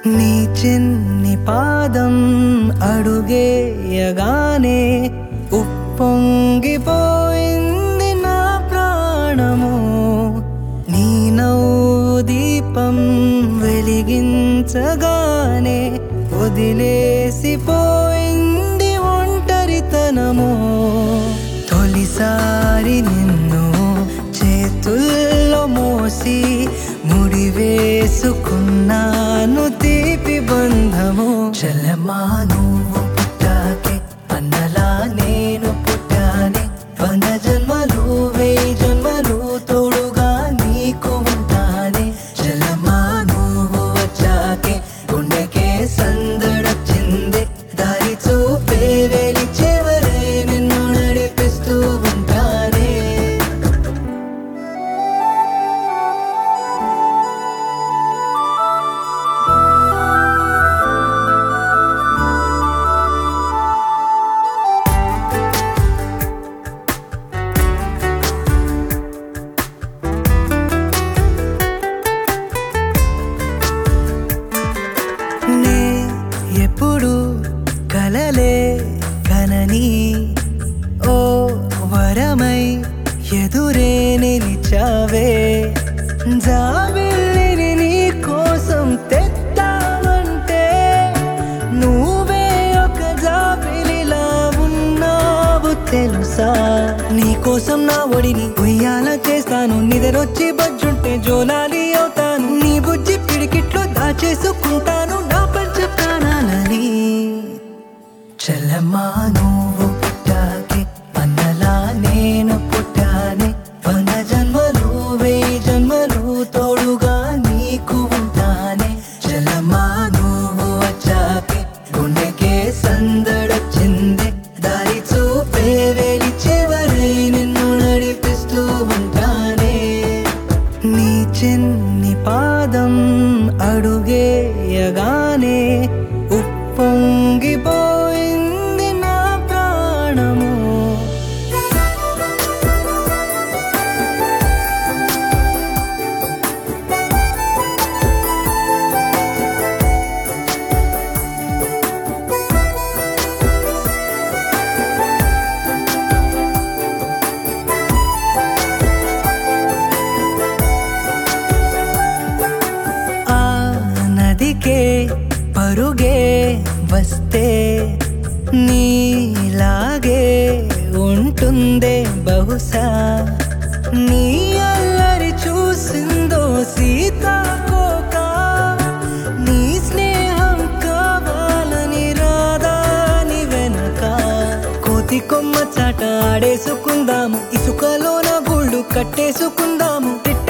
నీ చిన్ని పాదం అడుగేయగానే ఉప్పొంగిపోయింది నా ప్రాణము నీ నవ్వు దీపం వెలిగించగానే వదిలేసిపోయింది ఒంటరితనము తొలిసారి నిన్ను చేతుల్లో మోసి ముడి వేసుకున్నాను తీపి బంధము చలమా నువ్వు పుట్టాకే అన్నలా నేను పుట్టానే వంద జన్మలు వెయ్యి జన్మలు తోడుగా నీకు ఉంటానే చలమా నువ్వు వచ్చాకే గుండెకే సందడొచ్చింది దారి చూపే వేలి చివరే నిన్ను నడిపిస్తూ ఉంటానే నే ఎప్పుడు కలలే కనని ఓ వరమై ఎదురే నిలిచావే జాబిల్లిని నీ కోసం తెత్తావంటే నువ్వే ఒక జాబిలిలా ఉన్నావు తెలుసా నీ కోసం నా ఒడిని ఉయ్యాల చేస్తాను నిద్రొచ్చి బజ్జుంటే జోలాలి అవుతాను నీ బుజ్జి పిడికిట్లో దాచేసుకుంటాను నా పంచ ప్రాణాలని చల్లమ్మా నువ్వు పుట్టాకే అన్నలా నేను పుట్టానే వంద జన్మలు వెయ్యి జన్మలు తోడుగా నీకు ఉంటానే చల్లమ్మా నువ్వు వచ్చాకే గుండెకే సందడొచ్చింది దారి చూపే వేలి చివరై నిన్ను నడిపిస్తూ ఉంటానే నీ చిన్ని పాదం అడుగేయగానే ఉప్పొంగిపోయింది నా ప్రాణము ఆ నదికే పరుగే వస్తే నీలాగే ఉంటుందే బహుశా నీ అల్లరి చూసిందో సీతాకోక నీ స్నేహం కావాలని రాదాని వెనక కోతి కొమ్మ చాట ఆడేసుకుందాము ఇసుకలోన గుళ్ళు కట్టేసుకుందాము